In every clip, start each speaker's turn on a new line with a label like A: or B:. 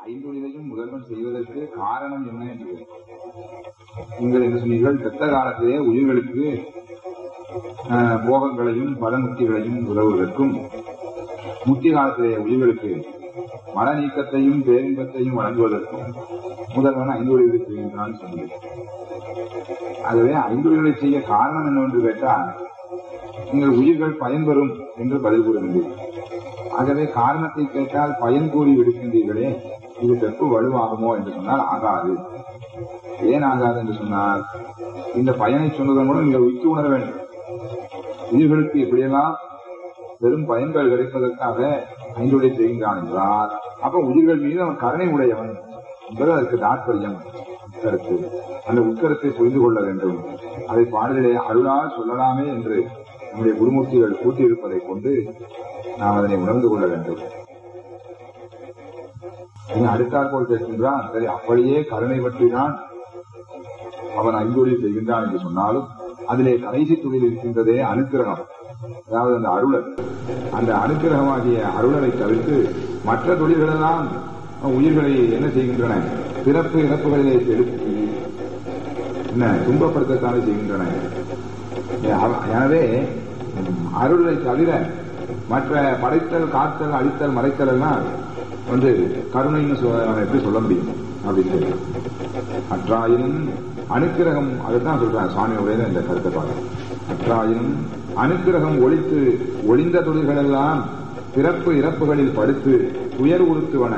A: ஐந்தொழிலையும் முதல்வன் செய்வதற்கு காரணம் என்ன என்று நீங்கள் என்ன சொன்னீர்கள் பெத்த காலத்திலே உயிர்களுக்கு ஆஹ், போகங்களையும் பலமுக்திகளையும் உதவுவதற்கும் முக்தி காலத்திலே உயிர்களுக்கு மன நீக்கத்தையும் பேரின்பத்தையும் வழங்குவதற்கும் முதல்வன் ஐந்தொழிலை செய்கின்றான் சொன்னீர்கள் ஆகவே ஐந்தொழிலை செய்ய காரணம் என்னவென்று கேட்டால் நீங்கள் உயிர்கள் பயன்பெறும் என்று பதில் கூறுகின்றீர்கள் ஆகவே காரணத்தை கேட்டால் பயன் கூறி விடுக்கின்றீர்களே இது வெப்பு வலுவாகுமோ என்று சொன்னால் ஆகாது ஏன் ஆகாது என்று சொன்னால் இந்த பயனை சொன்னதன் மூலம் நீங்கள் உச்சி உணர வேண்டும் உயிர்களுக்கு எப்படியெல்லாம் பெரும் பயன்கள் கிடைப்பதற்காக ஐந்தொழிலை செய்கின்றான் என்றால் அப்ப உயிர்கள் மீது அவன் கருணை உடையவன் என்பது அதற்கு தாற்பயம் உட்கருத்து அந்த உட்கருத்தை புரிந்து கொள்ள வேண்டும் அதை பாடலிலே அருளால் சொல்லலாமே என்று நம்முடைய குருமூர்த்திகள் கூட்டியிருப்பதை கொண்டு நாம் அதனை உணர்ந்து கொள்ள வேண்டும் இனி அடுத்தாற்போல் கேட்கின்றான் சரி அப்படியே கருணை பற்றிதான் அவன் ஐந்தொழில் செய்கின்றான் என்று சொன்னாலும் அதிலே கடைசி தொழில் இருக்கின்றதே அனுக்கிரகம் அதாவது அந்த அருளர் அந்த அனுக்கிரகமாகிய அருளரை தவிர்த்து மற்ற தொழில்களெல்லாம் உயிர்களை என்ன செய்கின்றன பிறப்பு இறப்புகளிலே செலுத்தி என்ன துன்பப்படுத்தத்தானே செய்கின்றன அவ- எனவே ம், அருளை தவிர மற்ற படைத்தல் காத்தல் அழித்தல் மறைத்தல் எல்லாம் வந்து கருணைன்னு சொ- நம்ம எப்படி சொல்ல முடியும் அப்படின்னு அற்றாயினும் அனுக்கிரகம் அதுதான் சொல்றாங்க சுவாமி உரையில இந்த கருத்தை பாருங்க அற்றாயினும் அனுக்கிரகம் ஒழித்து ஒளிந்த தொழில்கள் எல்லாம் பிறப்பு இறப்புகளில் படுத்து துயர் உறுத்துவன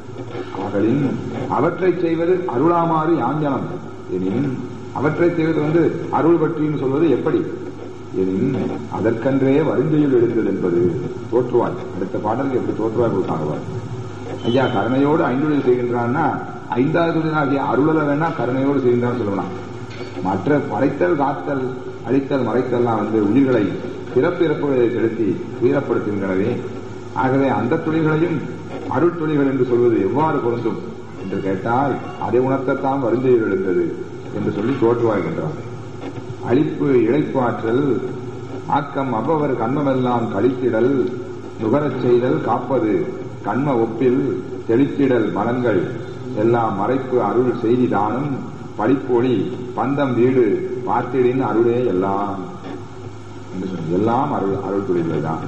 A: ஆகலின் அவற்றை செய்வது அருளாமாறு யாஞ்சனம் எனின் அவற்றை செய்வது வந்து அருள் பற்றின்னு சொல்வது எப்படி எனின் அதற்கன்றே வருஞ்செயல் எழுந்தது என்பது தோற்றுவாய் அடுத்த பாடலுக்கு எப்படி தோற்றுவாய் கொடுத்தாங்க பாரு. ஐயா கருணையோடு ஐந்தொழில் செய்கின்றான்னா ஐந்தாவது தொழிலாகிய அருளல வேணா கருணையோடு செய்கின்றான்னு சொல்லலாம் மற்ற படைத்தல் காத்தல் அழித்தல் மறைத்தல்லாம் வந்து உயிர்களை பிறப்பு இறப்புகளை செலுத்தி துயரப்படுத்துகின்றனவே ஆகவே அந்த தொழில்களையும் அருள் தொழில்கள் என்று சொல்வது எவ்வாறு பொருந்தும் என்று கேட்டால் அதை உணர்த்தத்தான் வருந்தையில் எழுந்தது என்று சொல்லி தோற்றுவாய்கின்றார் அழிப்பு இழைப்பாற்றல் ஆக்கம் அவ்வவர் கண்மமெல்லாம் கழித்திடல் நுகரச் செய்தல் காப்பது கண்ம ஒப்பில் தெளித்திடல் மலங்கள் எல்லாம் மறைப்பு அருள் செய்தி தானும் படிப்பொழி பந்தம் வீடு பார்த்திடின் அருளே எல்லாம் என்று சொல்லி எல்லாம் அருள் அருள் தொழில்கள் தான்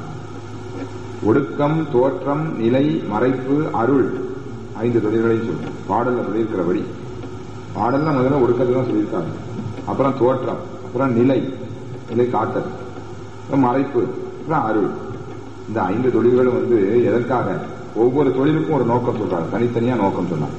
A: ஒடுக்கம் தோற்றம் நிலை மறைப்பு அருள் ஐந்து தொழில்களையும் சொல்லும் பாடல்ல சொல்லியிருக்கிறபடி பாடல்ல முதல்ல ஒடுக்கத்தை தான் சொல்லியிருக்காங்க அப்புறம் தோற்றம் அப்புறம் நிலை நிலை காத்தல் அப்புறம் மறைப்பு அப்புறம் அருள் இந்த ஐந்து தொழில்களும் வந்து எதற்காக ஒவ்வொரு தொழிலுக்கும் ஒரு நோக்கம் சொல்றாங்க தனித்தனியா நோக்கம் சொன்னாங்க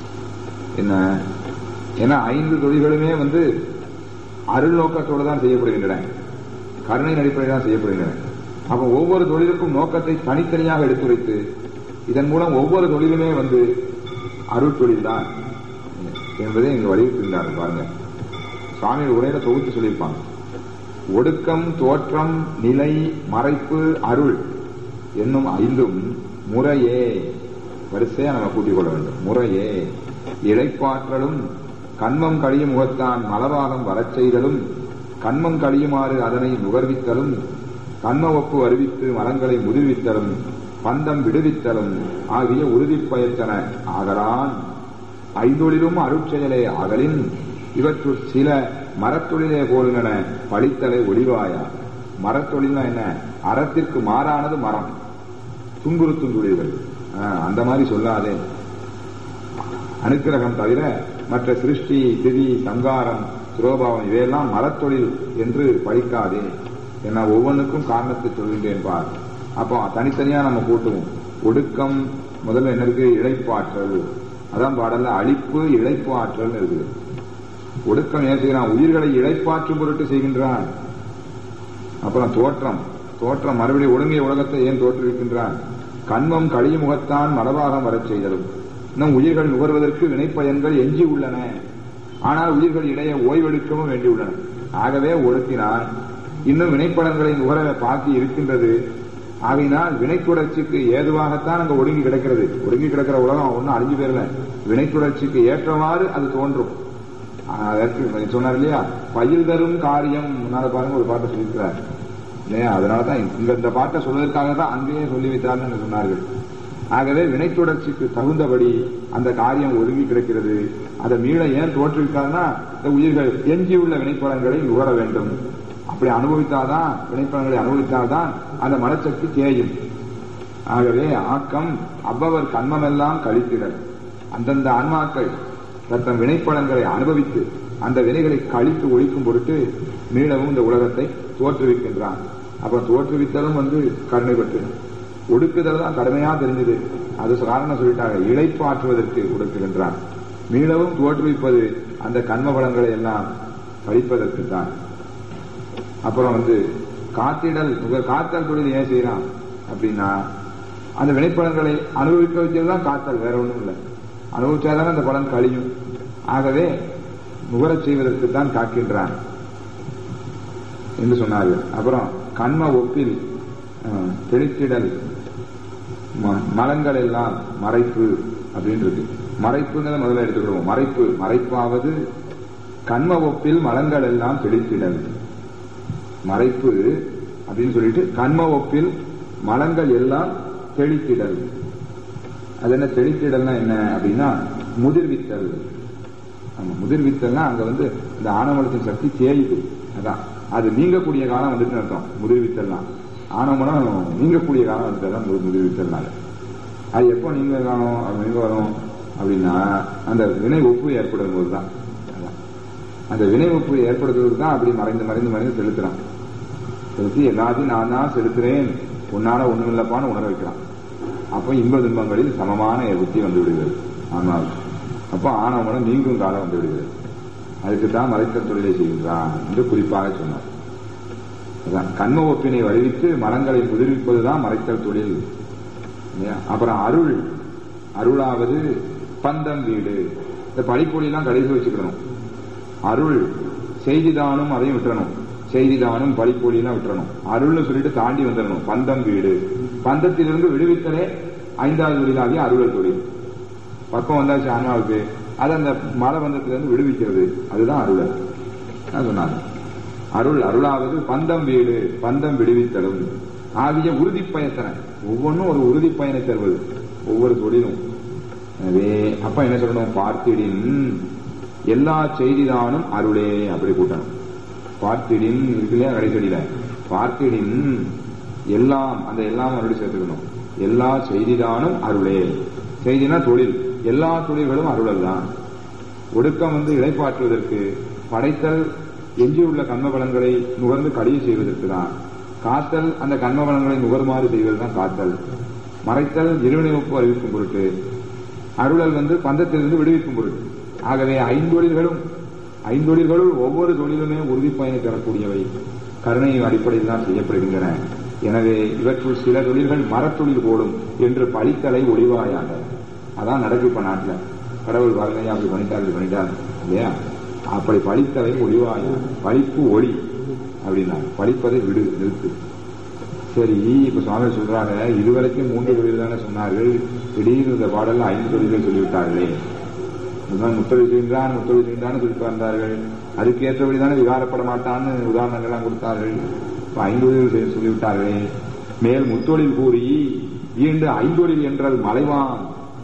A: என்ன ஏன்னா ஐந்து தொழில்களுமே வந்து அருள் நோக்கத்தோடு தான் செய்யப்படுகின்றன கருணை அடிப்படையில் தான் செய்யப்படுகின்றன அப்ப ஒவ்வொரு தொழிலுக்கும் நோக்கத்தை தனித்தனியாக எடுத்துரைத்து இதன் மூலம் ஒவ்வொரு தொழிலுமே வந்து அருள் தொழில் தான் என்பதை இங்கு வலியுறுத்திருந்தார்கள் பாருங்க சுவாமி உரையில தொகுத்து சொல்லியிருப்பாங்க ஒடுக்கம் தோற்றம் நிலை மறைப்பு அருள் என்னும் ஐந்தும் முறையே வரிசையா நம்ம கூட்டிக் கொள்ள வேண்டும் முறையே இழைப்பாற்றலும் கண்மம் கழியும் முகத்தான் மலபாகம் வரச் செய்தலும் கண்மம் கழியுமாறு அதனை நுகர்வித்தலும் கண்ம ஒப்பு அறிவித்து மலங்களை முதிர்வித்தலும் பந்தம் விடுவித்தலும் ஆகிய உறுதிப்பயத்தன ஆகலான் ஐந்தொழிலும் அருட்செயலே ஆகலின் இவற்றுள் சில மரத்தொழிலே போலுங்கன பழித்தலை ஒளிவாயா மரத்தொழில்னா என்ன அறத்திற்கு மாறானது மரம் துன்புறுத்தும் தொழில்கள் ஆ, அந்த மாதிரி சொல்லாதே அனுக்கிரகம் தவிர மற்ற சிருஷ்டி திதி சங்காரம் சுரோபாவம் இவையெல்லாம் மரத்தொழில் என்று படிக்காதே ஏன்னா ஒவ்வொன்றுக்கும் காரணத்தை சொல்கின்றேன் பார் அப்போ தனித்தனியா நம்ம கூட்டுவோம் ஒடுக்கம் முதல்ல என்ன இருக்கு இழைப்பாற்றல் அதான் பாடல்ல அழிப்பு இழைப்பு ஆற்றல் இருக்குது ஒடுக்கம் ஏன் செய்கிறான் உயிர்களை இழைப்பாற்றும் பொருட்டு செய்கின்றான் அப்புறம் தோற்றம் தோற்றம் மறுபடியும் ஒடுங்கிய உலகத்தை ஏன் தோற்றுவிக்கின்றான் கண்மம் கழிய முகத்தான் மடபாகம் வரச் செய்தலும் இன்னும் உயிர்கள் நுகர்வதற்கு வினைப்பயன்கள் எஞ்சி உள்ளன ஆனால் உயிர்கள் இடையே ஓய்வெடுக்கவும் வேண்டியுள்ளன ஆகவே ஒடுக்கினான் இன்னும் வினைப்படங்களை நுகர பாக்கி இருக்கின்றது ஆகையினால் வினைத்துடர்ச்சிக்கு ஏதுவாகத்தான் அங்க ஒடுங்கி கிடக்கிறது ஒடுங்கி கிடக்கிற உலகம் ஒன்றும் அழிஞ்சு போயிடல வினைத்துடர்ச்சிக்கு ஏற்றவாறு அது தோன்றும் அதற்கு சொன்னார் இல்லையா பயில் தரும் காரியம் முன்னால பாருங்க ஒரு பாட்டை சொல்லியிருக்கிறார் இல்லையா அதனால தான் இங்க இந்த பாட்டை சொல்வதற்காக தான் அங்கேயே சொல்லி வைத்தார்னு சொன்னார்கள் ஆகவே வினைத்தொடர்ச்சிக்கு தகுந்தபடி அந்த காரியம் ஒதுங்கி கிடக்கிறது அதை மீள ஏன் தோற்றுவிக்காதுன்னா இந்த உயிர்கள் எஞ்சியுள்ள வினைப்பலன்களை நுகர வேண்டும் அப்படி அனுபவித்தாதான் வினைப்பலன்களை அனுபவித்தால்தான் அந்த மனசக்தி தேயும் ஆகவே ஆக்கம் அவ்வவர் கண்மமெல்லாம் கழித்திடல் அந்தந்த ஆன்மாக்கள் தத்தம் வினைப்பலன்களை அனுபவித்து அந்த வினைகளை கழித்து ஒழிக்கும் பொருட்டு மீளவும் இந்த உலகத்தை தோற்றுவிக்கின்றான் அப்ப தோற்றுவித்தலும் வந்து கருணை பெற்று ஒடுக்குதல் தான் கடுமையா தெரிஞ்சது அது காரணம் சொல்லிட்டாங்க இழைப்பாற்றுவதற்கு ஒடுக்குகின்றான் மீளவும் தோற்றுவிப்பது அந்த கண்ம பலன்களை எல்லாம் கழிப்பதற்கு தான் அப்புறம் வந்து காத்திடல் உங்க காத்தல் தொழில் ஏன் செய்யறான் அப்படின்னா அந்த வினைப்பலன்களை அனுபவிக்க வச்சதுதான் காத்தல் வேற ஒண்ணும் இல்லை அனுபவிச்சாதானே அந்த பலன் கழியும் ஆகவே நுகரச் செய்வதற்கு தான் காக்கின்றான் என்று சொன்னார்கள் அப்புறம் கண்ம ஒப்பில் அஹ், தெளித்திடல் ம- மலங்கள் எல்லாம் மறைப்பு அப்படின்னு இருக்கு மறைப்புங்கிறத முதல்ல எடுத்துக்கிடுவோம் மறைப்பு மறைப்பாவது கண்ம ஒப்பில் மலங்கள் எல்லாம் தெளித்திடல் மறைப்பு அப்படின்னு சொல்லிட்டு கண்ம ஒப்பில் மலங்கள் எல்லாம் தெளித்திடல் அது என்ன தெளித்திடல்னா என்ன அப்படின்னா முதிர்வித்தல் ஆமா முதிர்வித்தல்னா அங்க வந்து இந்த ஆணவமலத்தின் சக்தி தேயுது அதான் அது நீங்கக்கூடிய காலம் வந்துட்டு அர்த்தம் முதிர்வித்தல்னா ஆணவமலம் நீங்கக்கூடிய காலம் வந்துட்டு தான் முதிர்வித்தல்னால அது எப்போ நீங்க காலம் அது எங்க வரும் அப்படின்னா அந்த வினை ஒப்பு ஏற்படும் போது தான் அதான். அந்த வினை ஒப்பு ஏற்படுத்துவதற்கு தான் அப்படி மறைந்து மறைந்து மறைந்து செலுத்துறான் செலுத்தி எல்லாத்தையும் நான் தான் செலுத்துறேன் உன்னால ஒண்ணும் இல்லப்பான்னு உணர வைக்கிறான் அப்ப இன்ப துன்பங்களில் சமமான புத்தி வந்து விடுகிறது ஆனால் அப்ப ஆணவமனம் நீங்கும் காலம் வந்து விடுகிறது அதுக்கு தான் மறைத்தல் தொழிலை செய்கின்றான் என்று குறிப்பாக சொன்னார் அதான் கண்ம ஒப்பினை வருவித்து மரங்களை முதிர்விப்பதுதான் மறைத்தல் தொழில் இல்லையா? அப்புறம் அருள் அருளாவது பந்தம் வீடு இந்த படிப்பொழிலாம் கடைசி வச்சுக்கணும் அருள் செய்திதானும் அதையும் விட்டுறணும் செய்திதானும் படிப்பொழிலாம் விட்டுறணும் அருள்னு சொல்லிட்டு தாண்டி வந்துடணும் பந்தம் வீடு பந்தத்திலிருந்து விடுவித்தலே ஐந்தாவது தொழிலாகிய அருளல் தொழில் பக்கம் வந்தாச்சு ஆன்மாவுக்கு அது அந்த மலை பந்தத்திலிருந்து விடுவிக்கிறது அதுதான் அருளல் நான் சொன்னாங்க அருள் அருளாவது பந்தம் வீடு பந்தம் விடுவித்தலும் ஆகிய உறுதி பயத்தன ஒவ்வொன்றும் ஒரு உறுதி பயனை தருவது ஒவ்வொரு தொழிலும் எனவே அப்ப என்ன சொல்லணும் பார்த்திடின் எல்லா செய்திதானும் அருளே அப்படி கூட்டணும் பார்த்திடின் இருக்கு இல்லையா கடைசடியில பார்த்திடின் எல்லாம் அந்த எல்லாம் மறுபடியும் சேர்த்துக்கணும் எல்லா செய்திதானும் அருளே செய்தினா தொழில் எல்லா தொழில்களும் அருளல் தான் ஒடுக்கம் வந்து இழைப்பாற்றுவதற்கு படைத்தல் எஞ்சியுள்ள கர்மபலன்களை நுகர்ந்து கடிய செய்வதற்கு தான் காத்தல் அந்த கர்மபலன்களை நுகர்மாறு செய்வது தான் காத்தல் மறைத்தல் இருவினை ஒப்பு அறிவிக்கும் பொருட்டு அருளல் வந்து பந்தத்திலிருந்து விடுவிக்கும் பொருட்டு ஆகவே ஐந்தொழில்களும் ஐந்தொழில்களுள் ஒவ்வொரு தொழிலுமே உறுதி பயனை தரக்கூடியவை கருணையின் அடிப்படையில் தான் செய்யப்படுகின்றன எனவே இவற்றுள் சில தொழில்கள் மரத்தொழில் போடும் என்று பழித்தலை ஒளிவாயாக அதான் நடக்கு இப்ப நாட்டுல கடவுள் பாருங்க அப்படி பண்ணிட்டார் இப்படி பண்ணிட்டார் இல்லையா அப்படி பழித்தலை ஒளிவாய பழிப்பு ஒளி அப்படின்னா பழிப்பதை விடு நிறுத்து சரி இப்ப சுவாமி சொல்றாங்க இதுவரைக்கும் மூன்று தொழில் தானே சொன்னார்கள் திடீர்னு இந்த பாடல்ல ஐந்து தொழில்கள் சொல்லிவிட்டார்களே இதுதான் முத்தொழில் செய்கின்றான் முத்தொழில் செய்கின்றான்னு சொல்லிட்டு வந்தார்கள் அதுக்கேற்றபடி தானே விகாரப்பட மாட்டான்னு உதாரணங்கள்லாம் கொடுத்தார்கள் இப்ப ஐந்தொழில் செய்ய சொல்லிவிட்டார்களே மேல் முத்தொழில் கூறி ஈண்டு ஐந்தொழில் என்றால் மலைவான்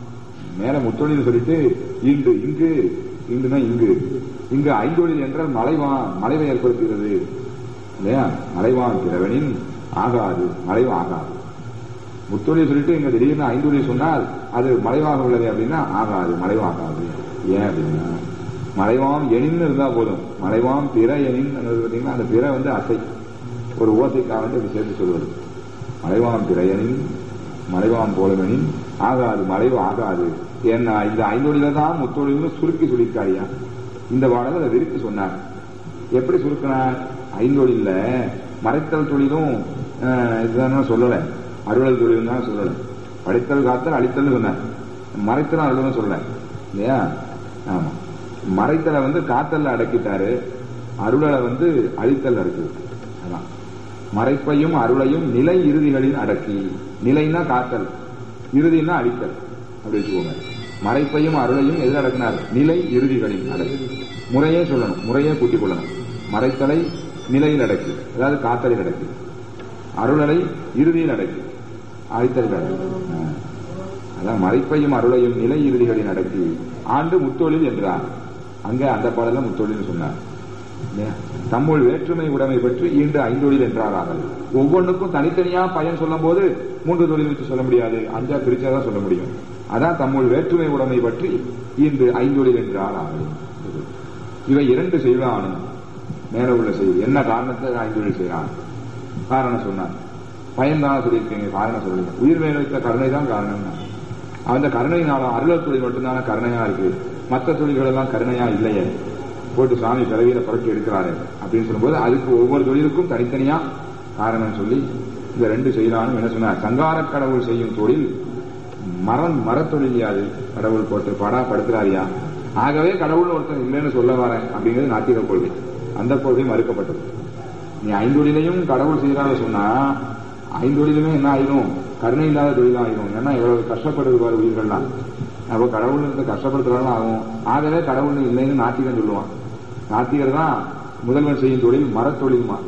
A: மேல முத்தொழில் சொல்லிட்டு ஈண்டு இங்கு ஈண்டுனா இங்கு இங்கு ஐந்தொழில் என்றால் மலைவான் மலைவை ஏற்படுத்துகிறது இல்லையா மலைவான் பிறவனின் ஆகாது மலைவு ஆகாது முத்தொழில் சொல்லிட்டு இங்க திடீர்னு ஐந்தொழில் சொன்னால் அது மலைவாக உள்ளது அப்படின்னா ஆகாது மலைவாகாது ஏன் அப்படின்னா மலைவாம் எணின்னு இருந்தா போதும் மலைவாம் பிற எணின் பார்த்தீங்கன்னா அந்த பிற வந்து அசை ஒரு ஓசைக்காக வந்து அப்படி சேர்த்து சொல்வது மலைவாம் பிறையனின் மலைவாம் போலவனின் ஆகாது மலைவு ஆகாது ஏன்னா இந்த ஐந்தொழில தான் முத்தொழில்னு சுருக்கி சொல்லியிருக்காரியா இந்த பாடல அதை விரித்து சொன்னார் எப்படி சுருக்கினார் ஐந்தொழில்ல மறைத்தல் தொழிலும் அஹ், இதுதான் சொல்லல அருளல் தொழிலும் தான் சொல்லல படைத்தல் காத்தல் அழித்தல் சொன்னார் மறைத்தல் அருளும் சொல்லல இல்லையா ஆமா மறைத்தலை வந்து காத்தல்ல அடக்கிட்டாரு அருளலை வந்து அழித்தல் அடக்குது அதான் மறைப்பையும் அருளையும் நிலை இறுதிகளில் அடக்கி நிலைன்னா காத்தல் இறுதினா அழித்தல் அப்படி வச்சுக்கோங்க மறைப்பையும் அருளையும் எதில் அடக்கினார் நிலை இறுதிகளில் அடக்கி முறையே சொல்லணும் முறையே கூட்டிக் கொள்ளணும் மறைத்தலை நிலையில் அடக்கி அதாவது காத்தலில் அடக்கி அருளலை இறுதியில் அடக்கி அழித்தல் அடக்கி ஆ. அதான் மறைப்பையும் அருளையும் நிலை இறுதிகளில் நடத்தி ஆண்டு முத்தொழில் என்றார் அங்க அந்த பாடல முத்தொழில் சொன்னார் இல்லையா? தம்முள் வேற்றுமை உடைமை பற்றி ஈண்டு ஐந்தொழில் என்றார்கள் ஒவ்வொன்றுக்கும் தனித்தனியா பயன் சொல்லும் போது மூன்று தொழில் வச்சு சொல்ல முடியாது அஞ்சா பிரிச்சாதான் சொல்ல முடியும் அதான் தம்முள் வேற்றுமை உடைமை பற்றி ஈண்டு ஐந்தொழில் என்றார்கள் இவை இரண்டு செய்வானும் மேல உள்ள செய்தி என்ன காரணத்தை ஐந்தொழில் செய்யறான் காரணம் சொன்னான் பயன்தான சொல்லியிருக்கீங்க காரணம் சொல்லுங்க உயிர் மேல வைத்த கருணை தான் காரணம் அந்த கருணையினால அருளத் தொழில் மட்டும்தான கருணையா இருக்கு மற்ற தொழில்கள் எல்லாம் கருணையா இல்லையே போட்டு சாமி பிறவியில புரட்டி எடுக்கிறாரு அப்படின்னு சொல்லும்போது அதுக்கு ஒவ்வொரு தொழிலுக்கும் தனித்தனியா காரணம் சொல்லி இந்த ரெண்டு செய்யலான்னு என்ன சொன்னார் சங்கார கடவுள் செய்யும் தொழில் மரம் மரத்தொழில் யாது கடவுள் போட்டு படா படுத்துறாரியா ஆகவே கடவுள் ஒருத்தன் இல்லைன்னு சொல்ல வரேன் அப்படிங்கிறது நாத்திக கொள்கை அந்த கொள்கை மறுக்கப்பட்டது நீ ஐந்தொழிலையும் கடவுள் செய்யறாங்க சொன்னா ஐந்தொழிலுமே என்ன ஆயிரும் கருணை இல்லாத தொழில் ஆயிரும் ஏன்னா இவ்வளவு கஷ்டப்படுது பாரு உயிர்கள்லாம் அப்போ கடவுள் இருந்து கஷ்டப்படுத்துறாலும் ஆகும் ஆகவே கடவுள் இல்லைன்னு நாத்திகன் சொல்லுவான் நாத்திகர் தான் முதல்வன் செய்யும் தொழில் மரத்தொழில்மா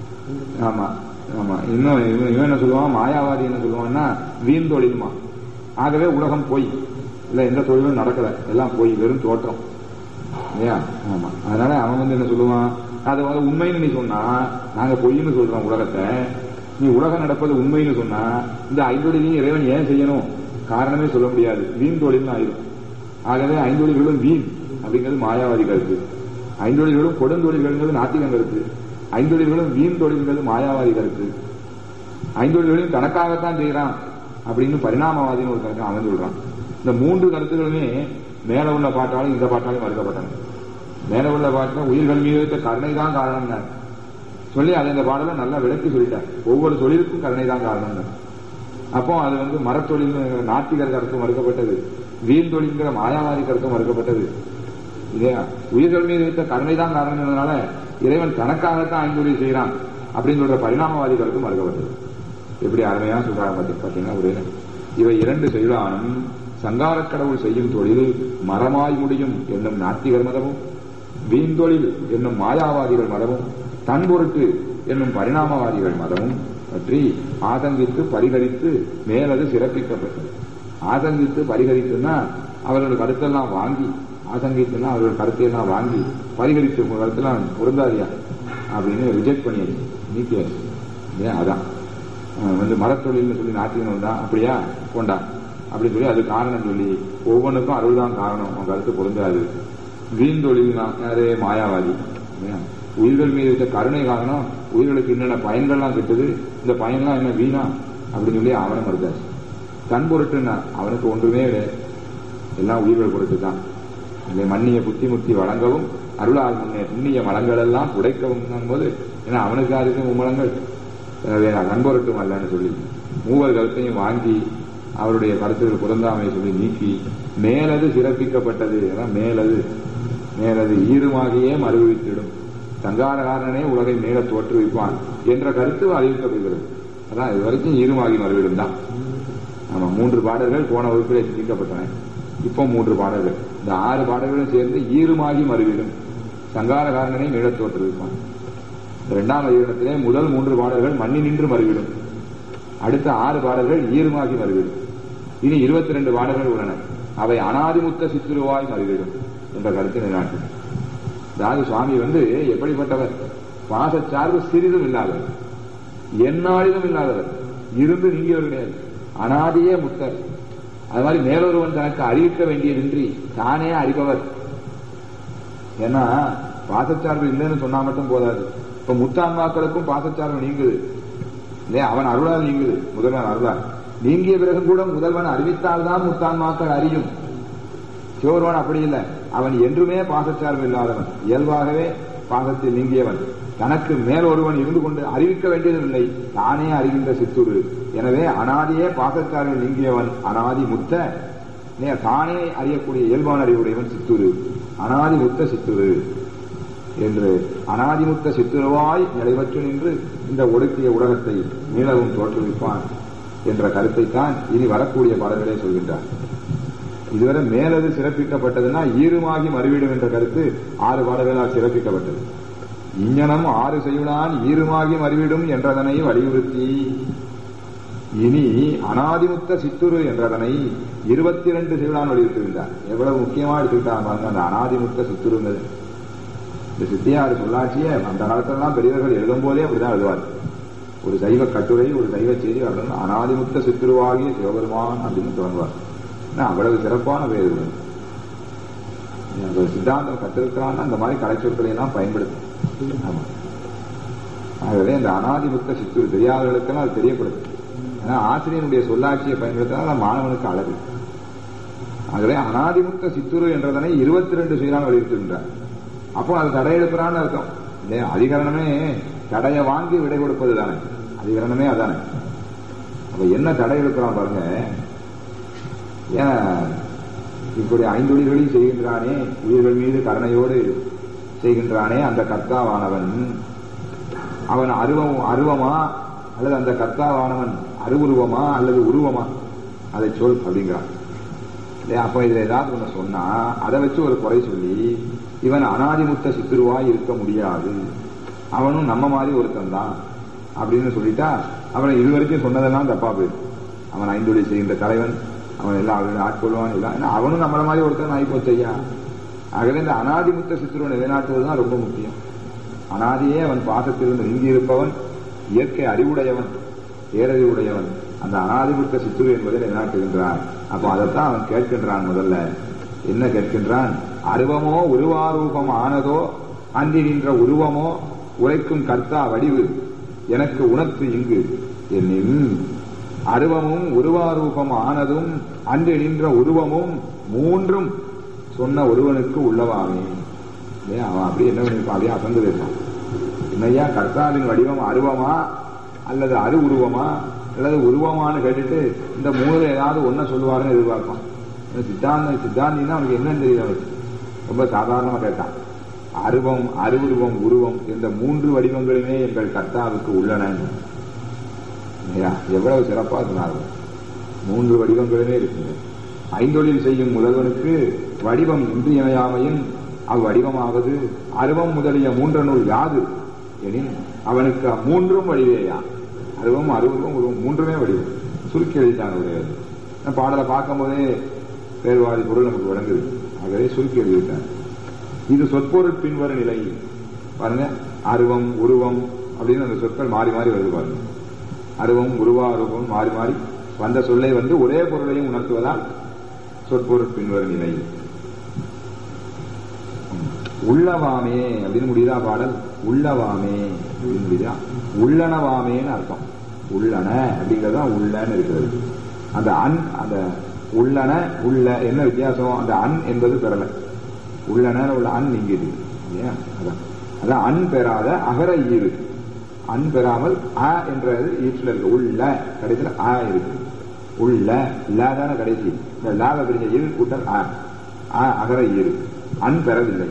A: ஆமா ஆமா இன்னும் இவன் இவன் என்ன சொல்லுவான் மாயாவாதி என்ன சொல்லுவான்னா வீண் தொழில்மா ஆகவே உலகம் போய் இல்ல எந்த தொழிலும் நடக்கல எல்லாம் போய் வெறும் தோற்றம் இல்லையா ஆமா அதனால அவன் வந்து என்ன சொல்லுவான் அது வந்து உண்மைன்னு நீ சொன்னா நாங்க பொய்ன்னு சொல்றோம் உலகத்தை நீ உலகம் நடப்பது உண்மைன்னு சொன்னா இந்த ஐந்தொழிலையும் இறைவன் ஏன் செய்யணும் காரணமே சொல்ல முடியாது வீண் தொழில்னு ஆயிரும் ஆகவே ஐந்தொழில்களும் வீண் அப்படிங்கிறது மாயாவாதி கருத்து ஐந்தொழில்களும் கொடுந்தொழில்கள் நாத்திகம் கருத்து ஐந்தொழில்களும் வீண் தொழில்கள் மாயாவாதி கருத்து ஐந்தொழில்களையும் தனக்காகத்தான் செய்யறான் அப்படின்னு பரிணாமவாதின்னு ஒரு கருத்து அவன் சொல்றான் இந்த மூன்று கருத்துகளுமே மேல உள்ள பாட்டாலும் இந்த பாட்டாலும் மறுக்கப்பட்டன மேல உள்ள பாட்டில் உயிர்கள் மீது வைத்த கருணை தான் காரணம் சொல்லி அதை இந்த பாடல நல்லா விளக்கி சொல்லிட்டார் ஒவ்வொரு தொழிலுக்கும் கருணை தான் காரணம் அப்போ அது வந்து மரத்தொழில் நாத்திகர் கருத்து மறுக்கப்பட்டது வீண் தொழில்ங்கிற மாயாவாதி கருத்து மறுக்கப்பட்டது இல்லையா உயிர்கள் மீது வைத்த கருணை தான் காரணம்னால இறைவன் தனக்காகத்தான் ஐந்தொழில் செய்யறான் அப்படின்னு சொல்ற பரிணாமவாதி கருத்து மறுக்கப்பட்டது எப்படி அருமையா சொல்றாங்க பாத்தீங்கன்னா ஒரு இவை இரண்டு செய்தானும் சங்காரக் கடவுள் செய்யும் தொழில் மரமாய் முடியும் என்னும் நாத்திகர் மதமும் வீண்தொழில் என்னும் மாயாவாதிகள் மதமும் தன்பொருட்டு என்னும் பரிணாமவாதிகள் மதமும் பற்றி ஆதங்கித்து பரிகரித்து மேலது சிறப்பிக்கப்பட்டது ஆதங்கித்து பரிகரித்துன்னா அவர்களோட கருத்தெல்லாம் வாங்கி ஆதங்கித்துன்னா அவர்கள் கருத்தையெல்லாம் வாங்கி பரிகரித்து உங்க கருத்தெல்லாம் பொருந்தாதியா அப்படின்னு ரிஜெக்ட் பண்ணியாச்சு நீக்கியாச்சு ஏன் அதான் அஹ் வந்து மரத்தொழில்னு சொல்லி நாட்டியம் வந்தா அப்படியா கொண்டா அப்படின்னு சொல்லி அது காரணம் சொல்லி ஒவ்வொன்றுக்கும் அருள் தான் காரணம் உன் கருத்து பொருந்தாது வீண் தொழில் தான் யாரே மாயாவாதி இல்லையா? உயிர்கள் மீது இருக்க கருணை காரணம் உயிர்களுக்கு என்னென்ன பயன்கள்லாம் கிட்டுது இந்த பயன்லாம் என்ன வீணா அப்படின்னு சொல்லி அவனை மறுத்தாச்சு தன் பொருட்டுன்னா அவனுக்கு ஒன்றுமே கிடையாது எல்லாம் உயிர்கள் பொருட்டு தான் இல்லை மன்னிய புத்தி முத்தி வழங்கவும் அருளால் முன்னே புண்ணிய மலங்கள் எல்லாம் உடைக்கவும் போது ஏன்னா அவனுக்கு அதுக்கு மும்மலங்கள் எனவே நான் நண்பருட்டும் அல்லன்னு சொல்லி மூவர் கருத்தையும் வாங்கி அவருடைய கருத்துக்கள் புறந்தாமையை சொல்லி நீக்கி மேலது சிறப்பிக்கப்பட்டது அதான் மேலது மேலது ஈருமாகியே மறுவித்திடும் சங்காரகாரனே உலகை மேல தோற்றுவிப்பான் என்ற கருத்து அறிவிக்கப்படுகிறது அதான் இது வரைக்கும் ஈருமாகி மறுவிடும் தான் ஆமா மூன்று பாடல்கள் போன வகுப்பிலே சிந்திக்கப்பட்டன இப்போ மூன்று பாடல்கள் இந்த ஆறு பாடல்களும் சேர்ந்து ஈருமாகி மறுவிடும் சங்காரகாரனே மேல தோற்றுவிப்பான் இரண்டாம் அதிகரணத்திலே முதல் மூன்று பாடல்கள் மண்ணி நின்று மறுவிடும் அடுத்த ஆறு பாடல்கள் ஈருமாகி மறுவிடும் இனி இருபத்தி ரெண்டு பாடல்கள் உள்ளன அவை அனாதிமுத்த சித்துருவாய் மறுவிடும் என்ற கருத்தை நிலைநாட்டும் அதாவது சுவாமி வந்து எப்படிப்பட்டவர் பாசச்சார்பு சிறிதும் இல்லாதவர் எந்நாளிலும் இல்லாதவர் இருந்து நீங்கியவர் கிடையாது அனாதியே முத்தர் அது மாதிரி மேலொருவன் தனக்கு அறிவிக்க வேண்டியதின்றி தானே அறிபவர் ஏன்னா பாசச்சார்பு இல்லைன்னு சொன்னா மட்டும் போதாது இப்ப முத்தான்மாக்களுக்கும் பாசச்சார்பு நீங்குது இல்லையா அவன் அருளால் நீங்குது முதல்வன் அருளால் நீங்கிய பிறகு கூட முதல்வன் அறிவித்தால்தான் முத்தான்மாக்கள் அறியும் சிவருவன் அப்படி இல்லை அவன் என்றுமே பாசச்சார்பு இல்லாதவன் இயல்பாகவே பாசத்தில் நீங்கியவன் தனக்கு மேல் ஒருவன் இருந்து கொண்டு அறிவிக்க வேண்டியதில்லை தானே அறிகின்ற சித்துரு எனவே அனாதியே பாசச்சார்பில் நீங்கியவன் அனாதி முத்த இல்லையா, தானே அறியக்கூடிய இயல்பான அறிவுடையவன் சித்துரு அனாதி முத்த சித்துரு என்று அனாதிமுத்த சித்துருவாய் நிலைபற்று நின்று இந்த ஒடுக்கிய உலகத்தை மீளவும் தோற்றுவிப்பான் என்ற கருத்தைத்தான் இனி வரக்கூடிய பாடல்களே சொல்கின்றார் இதுவரை மேலது சிறப்பிக்கப்பட்டதுன்னா ஈருமாகி மறுவிடும் என்ற கருத்து ஆறு பாடல்களால் சிறப்பிக்கப்பட்டது இஞ்ஞனம் ஆறு செய்யுளான் ஈருமாகி மறுவிடும் என்றதனை வலியுறுத்தி இனி அனாதிமுத்த சித்துரு என்றதனை இருபத்தி ரெண்டு சிவனான் வலியுறுத்திருந்தார் எவ்வளவு முக்கியமா எடுத்துக்கிட்டாங்க பாருங்க அந்த அனாதிமுத்த சித்துருங்கிறது இந்த சித்தியார் சொல்லாட்சியே அந்த காலத்திலலாம் பெரியவர்கள் எழுதும் போதே அப்படிதான் எழுதுவார் ஒரு சைவ கட்டுரை ஒரு சைவ செய்தி அப்படின்னு அனாதிமுத்த சித்துருவாகிய சிவபெருமான் அப்படின்னு தொடங்குவார் ஏன்னா அவ்வளவு சிறப்பான பேர் இது அந்த சித்தாந்தம் கத்திருக்கிறான்னு அந்த மாதிரி கலைச்சொற்களை எல்லாம் பயன்படுத்தும் ஆமா ஆகவே அந்த அனாதிமுத்த சித்துரு தெரியாதவர்களுக்கெல்லாம் அது தெரியப்படுது ஏன்னா ஆசிரியனுடைய சொல்லாட்சியை பயன்படுத்தினா மாணவனுக்கு அழகு ஆகவே அனாதிமுத்த சித்துரு என்றதனை இருபத்தி ரெண்டு சுயராக வலியுறுத்துகின்றார் அப்போ அது தடையெடுக்கிறான்னு அர்த்தம் இல்லையா அதிகரணமே தடையை வாங்கி விடை கொடுப்பது தானே அதிகரணமே அதானே அப்ப என்ன தடை எடுக்கிறான் பாருங்க ஏன் இப்படி ஐந்தொழில்களையும் செய்கின்றானே உயிர்கள் மீது கருணையோடு செய்கின்றானே அந்த கர்த்தாவானவன் அவன் அருவம் அருவமா அல்லது அந்த கர்த்தாவானவன் அருவுருவமா அல்லது உருவமா அதை சொல் அப்படிங்கிறான் இல்லையா அப்ப இதுல ஏதாவது ஒண்ணு சொன்னா அதை வச்சு ஒரு குறை சொல்லி இவன் அனாதிமுத்த சித்துருவாய் இருக்க முடியாது அவனும் நம்ம மாதிரி ஒருத்தன் தான் அப்படின்னு சொல்லிட்டா அவனை இதுவரைக்கும் சொன்னதெல்லாம் தப்பா போயிடும் அவன் ஐந்தொழில் செய்கின்ற தலைவன் அவன் எல்லாம் அவன் ஆட்கொள்வான் எல்லாம் ஏன்னா அவனும் நம்மள மாதிரி ஒருத்தன் ஆகிப்போச்சு ஐயா ஆகவே இந்த அனாதிமுத்த சித்துருவை நிலைநாட்டுவதுதான் ரொம்ப முக்கியம் அனாதியே அவன் பாசத்திலிருந்து நீங்கி இருப்பவன் இயற்கை அறிவுடையவன் பேரறிவுடையவன் அந்த அனாதிமுத்த சித்துரு என்பதை நிலைநாட்டுகின்றான் அப்போ அதைத்தான் அவன் கேட்கின்றான் முதல்ல என்ன கேட்கின்றான் அருவமோ உருவாரூபம் ஆனதோ அன்றி நின்ற உருவமோ உரைக்கும் கர்த்தா வடிவு எனக்கு உணர்த்து இங்கு என்னில் அருவமும் உருவாரூபம் ஆனதும் அன்று நின்ற உருவமும் மூன்றும் சொன்ன ஒருவனுக்கு உள்ளவாமே ஏன் அவன் அப்படியே என்ன பண்ணிருப்பான் அப்படியே அசந்து பேசான் என்னையா கர்த்தாவின் வடிவம் அருவமா அல்லது அரு உருவமா அல்லது உருவமானு கேட்டுட்டு இந்த மூணுல ஏதாவது ஒன்ன சொல்லுவாருன்னு எதிர்பார்ப்பான் சித்தாந்த சித்தாந்தின்னா அவனுக்கு என்னன்னு தெரியல அவனுக்கு ரொம்ப சாதாரணமா கேட்டான் அருவம் அருவுருவம் உருவம் இந்த மூன்று வடிவங்களுமே எங்கள் கர்த்தாவுக்கு உள்ளன எவ்வளவு சிறப்பா சொன்னார்கள் மூன்று வடிவங்களுமே இருக்குங்க ஐந்தொழில் செய்யும் முதல்வனுக்கு வடிவம் இன்றியமையாமையின் அவ்வடிவமாவது அருவம் முதலிய மூன்றனுள் யாது எனின் அவனுக்கு மூன்றும் வடிவேயா அருவம் அருவம் உருவம் மூன்றுமே வடிவம் சுருக்கி எழுதிட்டாங்க உடையது பாடலை பார்க்கும் போதே பேர்வாதி பொருள் நமக்கு விளங்குது ஆகவே சுருக்கி எழுதிவிட்டாங்க இது சொற்பொருள் பின்வரும் நிலை பாருங்க அருவம் உருவம் அப்படின்னு அந்த சொற்கள் மாறி மாறி வருது பாருங்க அருவம் உருவா அருவம் மாறி மாறி வந்த சொல்லை வந்து ஒரே பொருளையும் உணர்த்துவதால் சொற்பொருள் பின்வரும் நிலை உள்ளவாமே அப்படின்னு முடியுதா பாடல் உள்ளவாமே அப்படின்னு முடியுதா உள்ளனவாமேன்னு அர்த்தம் உள்ளன அப்படிங்கறது உள்ளன்னு இருக்கிறது அந்த அன் அந்த உள்ளன உள்ள என்ன வித்தியாசம் அந்த அன் என்பது பெறல உள்ளன உள்ள அன் நீங்கிது அதான் அதான் அன் பெறாத அகர ஈறு அன் பெறாமல் அ என்றது ஈற்றில் இருக்கு உள்ள கடைசியில் ஆ இருக்கு உள்ள இல்லாதான கடைசி இந்த லாவ பிரிஞ்ச இரு கூட்டல் ஆ ஆ அகர ஈறு அன் பெறவில்லை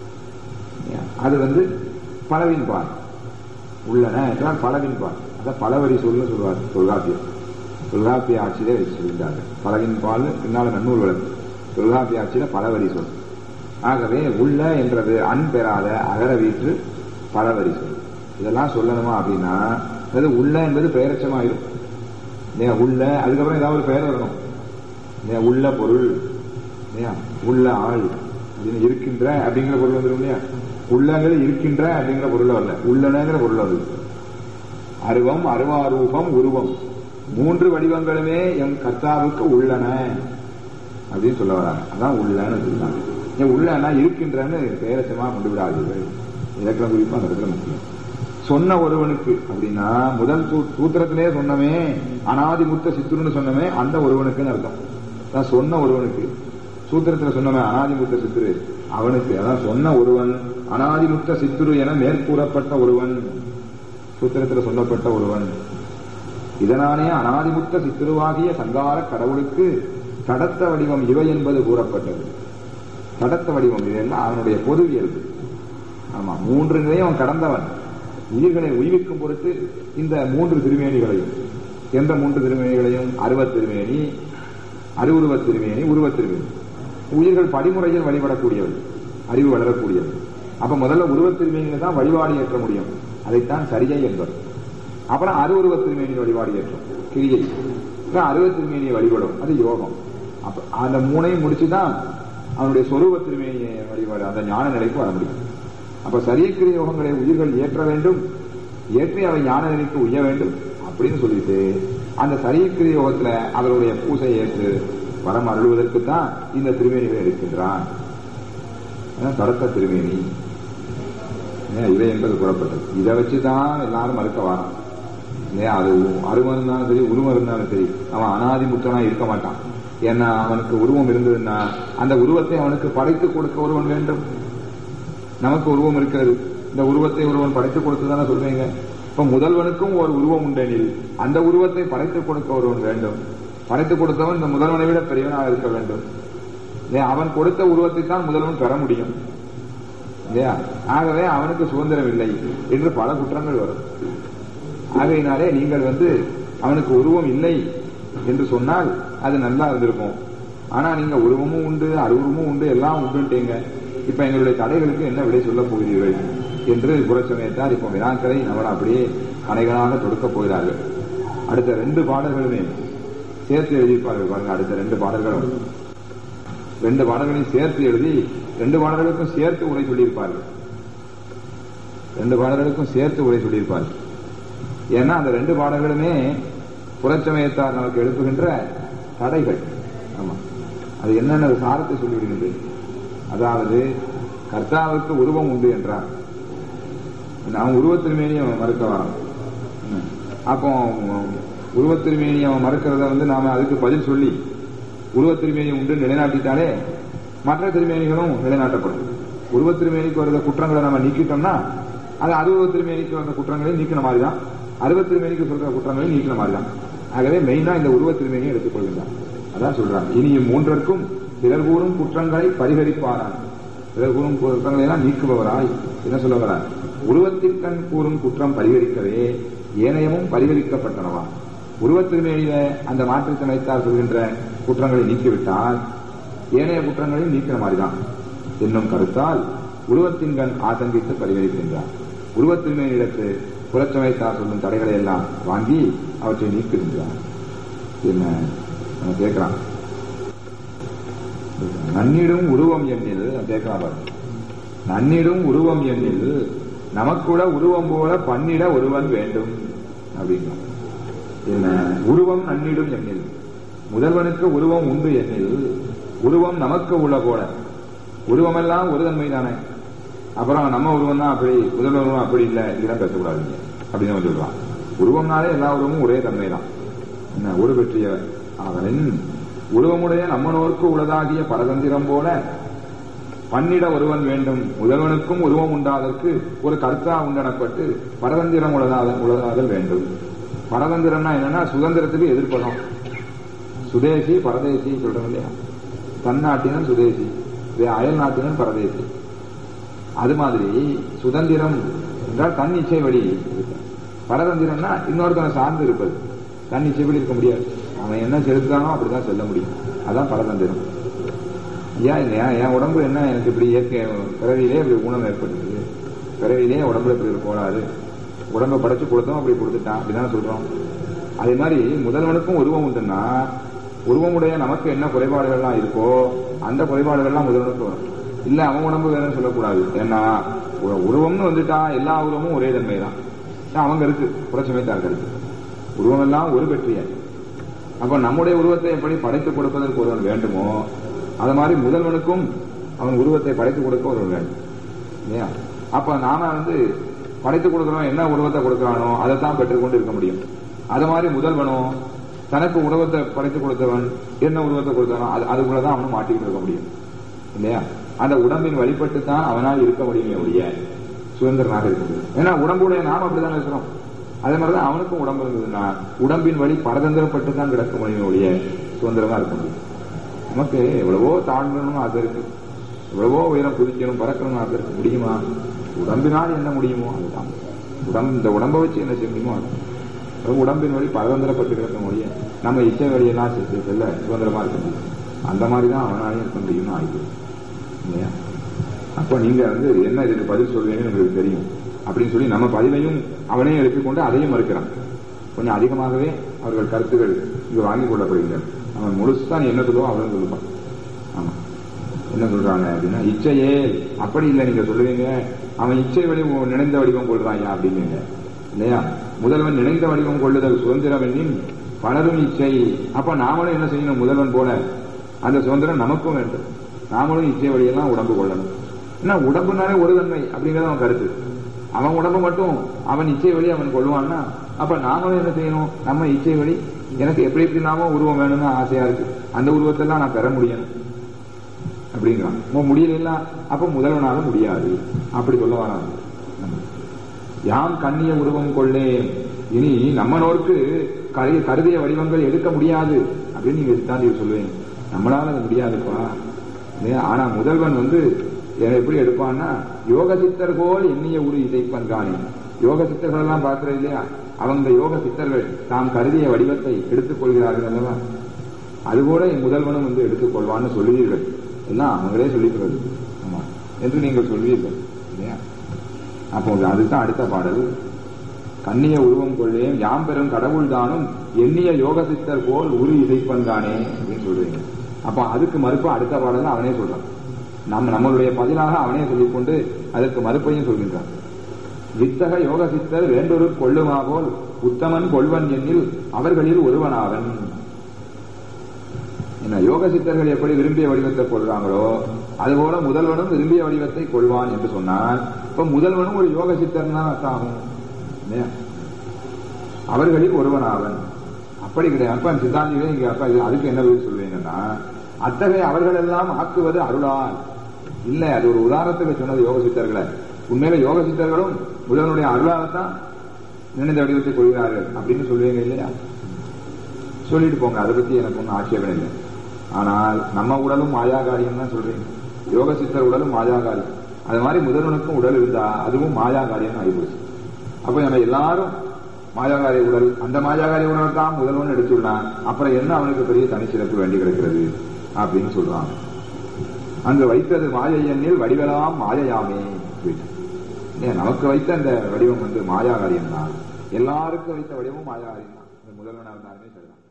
A: அது வந்து பலவின் பால் உள்ளன என்றால் பலவின் பால் அதான் பலவரி சொல்ல சொல்வார் தொல்காப்பியம் தொல்காப்பிய ஆட்சியிலே வச்சு சொல்லியிருந்தார்கள் பலவின் பால் பின்னால நன்னூல் வழக்கு தொல்காப்பிய ஆட்சியில பலவரி சொல் ஆகவே உள்ள என்றது அன் பெறாத அகர வீற்று பலவரி சொல் இதெல்லாம் சொல்லணுமா அப்படின்னா அது உள்ள என்பது பெயரச்சமாயிரும் இல்லையா உள்ள அதுக்கப்புறம் ஏதாவது ஒரு பெயர் வரணும் இல்லையா உள்ள பொருள் இல்லையா உள்ள ஆள் அப்படின்னு இருக்கின்ற அப்படிங்கிற பொருள் வந்துடும் இல்லையா உள்ளங்கிறது இருக்கின்ற அப்படிங்கிற பொருள் வரல உள்ளனங்கிற பொருள் வருது அருவம் அருவாரூபம் உருவம் மூன்று வடிவங்களுமே எம் கர்த்தாவுக்கு உள்ளன அப்படின்னு சொல்ல வராங்க அதான் உள்ளன்னு சொல்றாங்க ஏன் உள்ளனா இருக்கின்றன்னு பேரச்சமா கொண்டு விடாதீர்கள் இலக்கண குறிப்பு அந்த இடத்துல முக்கியம் சொன்ன ஒருவனுக்கு அப்படின்னா முதல் சூத்திரத்திலே சொன்னமே அனாதிமுத்த சித்துருன்னு சொன்னமே அந்த ஒருவனுக்குன்னு அர்த்தம் அதான் சொன்ன ஒருவனுக்கு சூத்திரத்துல சொன்னமே அனாதிமுத்த சித்துரு அவனுக்கு அதான் சொன்ன ஒருவன் அனாதிமுத்த சித்துரு என மேற்கூறப்பட்ட ஒருவன் சூத்திரத்துல சொல்லப்பட்ட ஒருவன் இதனாலே அனாதிமுத்த சித்துருவாகிய சங்கார கடவுளுக்கு கடத்த வடிவம் இவை என்பது கூறப்பட்டது கடத்த வடிவம் இதெல்லாம் அவனுடைய பொது இயல்பு ஆமா மூன்று நிலையும் அவன் கடந்தவன் உயிர்களை உய்விக்கும் பொருட்டு இந்த மூன்று திருமேனிகளையும் எந்த மூன்று திருமேனிகளையும் அருவத் திருமேனி அருவுருவத் திருமேனி உருவத் திருமேனி உயிர்கள் படிமுறையில் வழிபடக்கூடியவை அறிவு வளரக்கூடியவை அப்ப முதல்ல உருவத் திருமேனியில தான் வழிபாடு ஏற்ற முடியும் அதைத்தான் சரியை என்பது அப்புறம் அருவுருவத் திருமேனி வழிபாடு ஏற்றும் கிரியை அருவத் திருமேனியை வழிபடும் அது யோகம் அப்ப அந்த மூணையும் முடிச்சுதான் அவனுடைய சொரூப திருமேனியை வழிபாடு அந்த ஞான நிலைக்கு வர முடியும் அப்ப சரியக்கிரிய யோகங்களை உயிர்கள் ஏற்ற வேண்டும் ஏற்றி அவை ஞான நிலைக்கு உய்ய வேண்டும் அப்படின்னு சொல்லிட்டு அந்த சரியக்கிரிய யோகத்துல அவருடைய பூசை ஏற்று வரம் அருள்வதற்கு தான் இந்த திருமேனிகளை எடுக்கின்றான் அதான் தடத்த திருமேனி ஏன் இவை என்பது கூறப்பட்டது இதை வச்சுதான் எல்லாரும் மறுக்க வரான் இல்லையா அது அருவம் இருந்தாலும் சரி உருவம் இருந்தாலும் சரி அவன் அனாதி முற்றனா இருக்க மாட்டான் ஏன்னா அவனுக்கு உருவம் இருந்ததுன்னா அந்த உருவத்தை அவனுக்கு படைத்து கொடுக்க ஒருவன் வேண்டும் நமக்கு உருவம் இருக்கிறது இந்த உருவத்தை ஒருவன் படைத்து கொடுத்துதானே சொல்றீங்க இப்ப முதல்வனுக்கும் ஒரு உருவம் உண்டெனில் அந்த உருவத்தை படைத்து கொடுக்க ஒருவன் வேண்டும் படைத்து கொடுத்தவன் இந்த முதல்வனை விட பெரியவனாக இருக்க வேண்டும் இல்லையா அவன் கொடுத்த உருவத்தை தான் முதல்வன் பெற முடியும் இல்லையா ஆகவே அவனுக்கு சுதந்திரம் இல்லை என்று பல குற்றங்கள் வரும் ஆகையினாலே நீங்கள் வந்து அவனுக்கு உருவம் இல்லை என்று சொன்னால் அது நல்லா இருந்திருக்கும் ஆனா நீங்க உருவமும் உண்டு அருவமும் உண்டு எல்லாம் உண்டுட்டீங்க இப்ப எங்களுடைய தடைகளுக்கு என்ன விடை சொல்ல போகிறீர்கள் என்று புறச்சமயத்தார் இப்ப வினாக்களை நம்மள அப்படியே கணைகளாக தொடுக்கப் போகிறார்கள் அடுத்த ரெண்டு பாடல்களுமே சேர்த்து எழுதியிருப்பார்கள் பாருங்க அடுத்த ரெண்டு பாடல்களும் ரெண்டு பாடல்களையும் சேர்த்து எழுதி ரெண்டு பாடல்களுக்கும் சேர்த்து உரை சொல்லியிருப்பார்கள் ரெண்டு பாடல்களுக்கும் சேர்த்து உரை சொல்லியிருப்பார்கள் ஏன்னா அந்த ரெண்டு பாடல்களுமே புறச்சமயத்தார் நமக்கு எழுப்புகின்ற தடைகள் ஆமா அது என்னென்ன சாரத்தை சொல்லிவிடுகின்றது அதாவது கர்த்தாவுக்கு உருவம் உண்டு என்றார் அவன் உருவத்திருமேனி அவன் மறுக்க வரான் அப்போ உருவத்திருமேனி அவன் மறுக்கிறத வந்து நாம அதுக்கு பதில் சொல்லி உருவத்திருமேனி உண்டு நிலைநாட்டிட்டாலே மற்ற திருமேனிகளும் நிலைநாட்டப்படும் உருவத்திருமேனிக்கு வருத குற்றங்களை நம்ம நீக்கிட்டோம்னா அது அருவ திருமேனிக்கு வந்த குற்றங்களையும் நீக்கின மாதிரி தான் அருவத்திருமேனிக்கு சொல்ற குற்றங்களையும் நீக்கின மாதிரி தான் ஆகவே மெயினா இந்த உருவத்திருமேனியை எடுத்துக்கொள்கின்றான் அதான் சொல்றாங்க இனி மூன்றற்கும் பிறர் கூறும் குற்றங்களை பரிகரிப்பாரான் பிறர் கூறும் குற்றங்களை எல்லாம் நீக்குபவராய் என்ன சொல்ல வரார் உருவத்திற்கண் கூறும் குற்றம் பரிகரிக்கவே ஏனையமும் பரிகரிக்கப்பட்டனவா உருவத்திருமேனியில அந்த மாற்றுத்திணைத்தார் சொல்கின்ற குற்றங்களை நீக்கிவிட்டால் ஏனைய குற்றங்களையும் நீக்கிற மாதிரிதான் என்னும் கருத்தால் உருவத்தின் கண் ஆசங்கித்து பரிகரிக்கின்றார் உருவத்திருமேனிடத்து புறச்சமைத்தார் சொல்லும் தடைகளை எல்லாம் வாங்கி அவற்றை நீக்குகின்றார் என்ன நம்ம கேட்கிறான் நன்னிடும் உருவம் எண்ணில் கேட்கலாம் பாருங்க நன்னிடும் உருவம் எண்ணில் நமக்குட உருவம் போல பண்ணிட ஒருவன் வேண்டும் அப்படின்னா என்ன உருவம் நன்னிடும் எண்ணில் முதல்வனுக்கு உருவம் உண்டு எண்ணில் உருவம் நமக்கு உள்ள போல உருவமெல்லாம் ஒரு தன்மை தானே அப்புறம் நம்ம உருவம் தான் அப்படி முதல்வர் உருவம் அப்படி இல்லை இதெல்லாம் பேசக்கூடாதுங்க அப்படின்னு சொல்றான் உருவம்னாலே எல்லா உருவமும் ஒரே தன்மை தான் என்ன ஒரு பெற்றிய அவனின் உருவமுடைய நம்மனோர்க்கு உளதாகிய பரதந்திரம் போல பன்னிட ஒருவன் வேண்டும் முதல்வனுக்கும் உருவம் உண்டாதற்கு ஒரு கர்த்தா உண்டனப்பட்டு பரதந்திரம் உளதாத உளதாதல் வேண்டும் பரதந்திரம்னா என்னன்னா சுதந்திரத்துக்கு எதிர்ப்பதம் சுதேசி பரதேசி சொல்றோம் இல்லையா தன்னாட்டினன் சுதேசி அயல் நாட்டினன் பரதேசி அது மாதிரி சுதந்திரம் என்றால் தன் இச்சை வழி பரதந்திரம்னா இன்னொருத்தனை சார்ந்து இருப்பது தன் இச்சை வழி இருக்க முடியாது அவன் என்ன செலுத்தானோ அப்படிதான் செல்ல முடியும் அதான் பரதந்திரம் ஏன் இல்லையா என் உடம்பு என்ன எனக்கு இப்படி இயற்கை பிறவியிலே இப்படி ஊனம் ஏற்பட்டுருக்கு பிறவியிலே உடம்புல இப்படி ஒரு கோளாறு உடம்பை படைச்சு கொடுத்தோம் அப்படி கொடுத்துட்டான் அப்படிதான் சொல்றோம் அதே மாதிரி முதல்வனுக்கும் உருவம் உண்டுன்னா உருவமுடைய நமக்கு என்ன குறைபாடுகள்லாம் இருக்கோ அந்த குறைபாடுகள்லாம் முதல்வனுக்கு வரும் இல்ல அவன் உடம்பு வேணும்னு சொல்லக்கூடாது ஏன்னா உருவம்னு வந்துட்டா எல்லா உருவமும் ஒரே தன்மை தான் அவங்க இருக்கு புறச்சமைத்தார்கள் இருக்கு உருவம் எல்லாம் ஒரு பெற்றிய அப்ப நம்முடைய உருவத்தை எப்படி படைத்து கொடுப்பதற்கு ஒருவன் வேண்டுமோ அது மாதிரி முதல்வனுக்கும் அவன் உருவத்தை படைத்து கொடுக்க ஒருவன் வேண்டும் இல்லையா அப்ப நாம வந்து படைத்து கொடுக்கிறோம் என்ன உருவத்தை கொடுக்கிறானோ அதை தான் பெற்றுக்கொண்டு இருக்க முடியும் அது மாதிரி முதல்வனும் தனக்கு உருவத்தை படைத்து கொடுத்தவன் என்ன உருவத்தை கொடுத்தானோ அது அதுக்குள்ளதான் அவனும் மாட்டிக்கிட்டு இருக்க முடியும் இல்லையா அந்த உடம்பின் வழிபட்டு தான் அவனால் இருக்க முடியுமே ஒழிய சுதந்திரனாக இருக்க முடியும் ஏன்னா உடம்புடைய நாம் அப்படிதான் இருக்கிறோம் அதே மாதிரிதான் அவனுக்கும் உடம்பு இருந்ததுன்னா உடம்பின் வழி பரதந்திரப்பட்டு தான் கிடக்க முடியுமே ஒழிய சுதந்திரமா இருக்க முடியும் நமக்கு எவ்வளவோ தாண்டணும் ஆசை இருக்கு எவ்வளவோ உயரம் குதிக்கணும் பறக்கணும் ஆசை இருக்கு முடியுமா உடம்பினால் என்ன முடியுமோ அதுதான் உடம்பு இந்த உடம்பை வச்சு என்ன செய்ய முடியுமோ அது உடம்பின் வழி பரதந்திரப்பட்டு கிடக்க முடியும் நம்ம இச்சை வழியெல்லாம் செல்ல செல்ல சுதந்திரமா இருக்க முடியும் அந்த மாதிரி தான் அவனாலையும் இருக்க முடியும்னு ஆயிடுது இல்லையா அப்போ நீங்க வந்து என்ன இதுக்கு பதில் சொல்வீங்கன்னு உங்களுக்கு தெரியும் அப்படின்னு சொல்லி நம்ம பதிலையும் அவனையும் எடுத்துக்கொண்டு அதையும் மறுக்கிறான் கொஞ்சம் அதிகமாகவே அவர்கள் கருத்துக்கள் இங்கு வாங்கிக் கொள்ளப்படுகின்றன அவன் முழுசா நீ என்ன சொல்லுவோம் அவன் சொல்லுவான் ஆமா என்ன சொல்றாங்க அப்படின்னா இச்சையே அப்படி இல்லை நீங்க சொல்லுவீங்க அவன் இச்சை வடிவம் நினைந்த வடிவம் கொள்றான் அப்படிங்க இல்லையா முதல்வன் நினைந்த வடிவம் கொள்ளுதல் சுதந்திரம் என்னின் பலரும் இச்சை அப்ப நாமளும் என்ன செய்யணும் முதல்வன் போல அந்த சுதந்திரம் நமக்கும் வேண்டும் நாமளும் இச்சை வழியெல்லாம் உடம்பு கொள்ளணும் என்ன உடம்புனாலே ஒரு தன்மை அப்படிங்கறது அவன் கருத்து அவன் உடம்பு மட்டும் அவன் இச்சை வழி அவன் கொள்வான்னா அப்ப நாமளும் என்ன செய்யணும் நம்ம இச்சை வழி எனக்கு எப்படி எப்படி நாம உருவம் வேணும்னு ஆசையா இருக்கு அந்த உருவத்தெல்லாம் நான் பெற முடியணும் அப்படிங்கிறான் உன் முடியல அப்ப முதல்வனால முடியாது அப்படி சொல்ல வராங்க யாம் கண்ணிய உருவம் கொள்ளேன் இனி நம்மனோருக்கு கரு கருதிய வடிவங்கள் எடுக்க முடியாது அப்படின்னு நீங்க சித்தாந்தி சொல்லுவீங்க நம்மளால அது முடியாதுப்பா இல்லையா? ஆனா முதல்வன் வந்து எதை எப்படி எடுப்பான்னா யோக சித்தர் போல் எண்ணிய உரு இசைப்பன் காணி யோக சித்தர்கள் எல்லாம் பார்க்கிறோம் இல்லையா அவங்க யோக சித்தர்கள் தாம் கருதிய வடிவத்தை எடுத்துக் கொள்கிறார்கள் அல்லவா அதுபோல என் முதல்வனும் வந்து எடுத்துக்கொள்வான்னு சொல்லுவீர்கள் எல்லாம் அவங்களே சொல்லிக்கிறது ஆமா என்று நீங்கள் சொல்வீர்கள் இல்லையா அப்போ அதுதான் அடுத்த பாடல் கண்ணிய உருவம் கொள்ளேன் யாம் பெறும் கடவுள் தானும் எண்ணிய யோக சித்தர் போல் உரு இசைப்பன் தானே அப்படின்னு சொல்றீங்க அப்ப அதுக்கு மறுப்பு அடுத்த பாடல் அவனே சொல்றான் நம்ம நம்மளுடைய பதிலாக அவனே சொல்லிக்கொண்டு அதற்கு மறுப்பையும் சொல்கின்றான் வித்தக யோக சித்தர் வேண்டொரு கொள்ளுமா போல் உத்தமன் கொள்வன் எண்ணில் அவர்களில் ஒருவனாவன் என்ன யோக சித்தர்கள் எப்படி விரும்பிய வடிவத்தை கொள்றாங்களோ அதுபோல முதல்வனும் விரும்பிய வடிவத்தை கொள்வான் என்று சொன்னால் இப்ப முதல்வனும் ஒரு யோக சித்தர் தான் அர்த்தம் ஆகும் இல்லையா? அவர்களில் ஒருவனாவன் அப்படி கிடையாது அப்ப சித்தாந்திகளே இங்க அப்ப இது- அதுக்கு என்ன பதில் சொல்வீங்கன்னா அத்தகைய அவர்கள் எல்லாம் ஆக்குவது அருளால் இல்ல அது ஒரு உதாரணத்துக்கு சொன்னது யோக சித்தர்களை உண்மையில யோக சித்தர்களும் முதல்வனுடைய அருளால்தான் நினைந்த வடிவத்தை கொள்கிறார்கள் அப்படின்னு சொல்லுவீங்க இல்லையா சொல்லிட்டு போங்க அதை பத்தி எனக்கு ஒன்றும் ஆட்சேபம் இல்லை ஆனால் நம்ம உடலும் மாயாகாரியம் தான் சொல்றீங்க யோக சித்தர் உடலும் மாயாகாரியம் அது மாதிரி முதல்வனுக்கும் உடல் இருந்தா அதுவும் மாயாகாரியம் ஆகிப்போச்சு அப்ப நம்ம எல்லாரும் மாயாகாரி உடல் அந்த மாயாகாரி உடல் தான் முதல்வன் எடுத்துள்ளான் அப்புறம் என்ன அவனுக்கு பெரிய தனிச்சிறப்பு வேண்டி கிடக்கிறது அப்படின்னு சொல்றாங்க அங்கு வைத்தது மாயை எண்ணில் வடிவெல்லாம் மாயையாமே அப்படின்னு. ஏன் நமக்கு வைத்த அந்த வடிவம் வந்து மாயாகாரியம் தான் எல்லாருக்கும் வைத்த வடிவமும் மாயாகாரியம் தான் இந்த முதல்வனாக இருந்தாலுமே சரிதான்